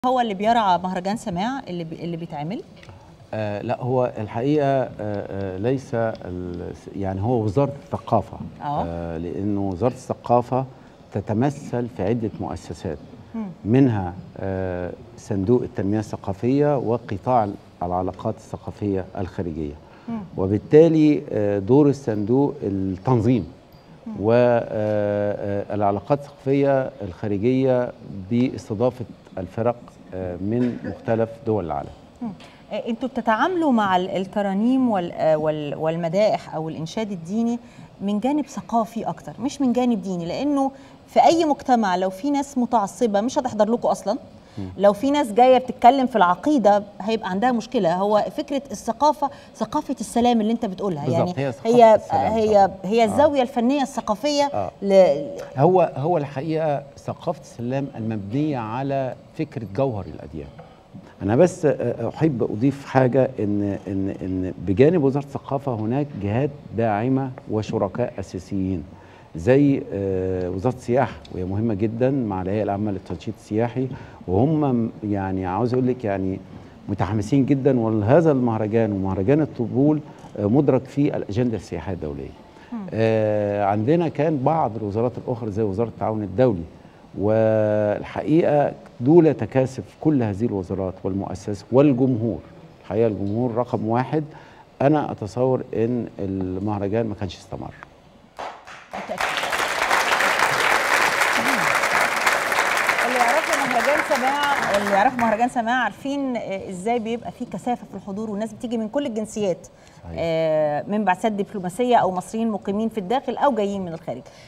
هو اللي بيرعى مهرجان سماع اللي بي اللي بيتعمل آه لا هو الحقيقه آه آه ليس ال- يعني هو وزاره الثقافه آه. آه لانه وزاره الثقافه تتمثل في عده مؤسسات مم. منها آه صندوق التنميه الثقافيه وقطاع العلاقات الثقافيه الخارجيه مم. وبالتالي آه دور الصندوق التنظيم والعلاقات الثقافيه الخارجيه باستضافه الفرق آه من مختلف دول العالم آه، انتوا بتتعاملوا مع ال- الترانيم وال- آه، وال- والمدائح او الانشاد الديني من جانب ثقافي اكتر مش من جانب ديني لانه في اي مجتمع لو في ناس متعصبه مش هتحضر لكم اصلا لو في ناس جايه بتتكلم في العقيده هيبقى عندها مشكله هو فكره الثقافه ثقافه السلام اللي انت بتقولها بالظبط، يعني هي ثقافة هي السلام هي طبعاً. هي الزاويه الفنيه الثقافيه آه. ل... هو هو الحقيقه ثقافه السلام المبنيه على فكره جوهر الاديان انا بس احب اضيف حاجه ان ان ان بجانب وزاره الثقافه هناك جهات داعمه وشركاء اساسيين زي آه، وزاره السياحه وهي مهمه جدا مع الهيئه العامه للتنشيط السياحي وهم يعني عاوز اقول لك يعني متحمسين جدا وهذا المهرجان ومهرجان الطبول آه، مدرك في الاجنده السياحيه الدوليه آه، عندنا كان بعض الوزارات الاخرى زي وزاره التعاون الدولي والحقيقه دول تكاسف كل هذه الوزارات والمؤسسات والجمهور الحقيقه الجمهور رقم واحد انا اتصور ان المهرجان ما كانش استمر بالتأكيد. اللي يعرفوا مهرجان سماع اللي يعرفوا مهرجان سماع عارفين آه، ازاي بيبقى فيه كثافه في الحضور والناس بتيجي من كل الجنسيات صحيح. آه، من بعثات دبلوماسيه او مصريين مقيمين في الداخل او جايين من الخارج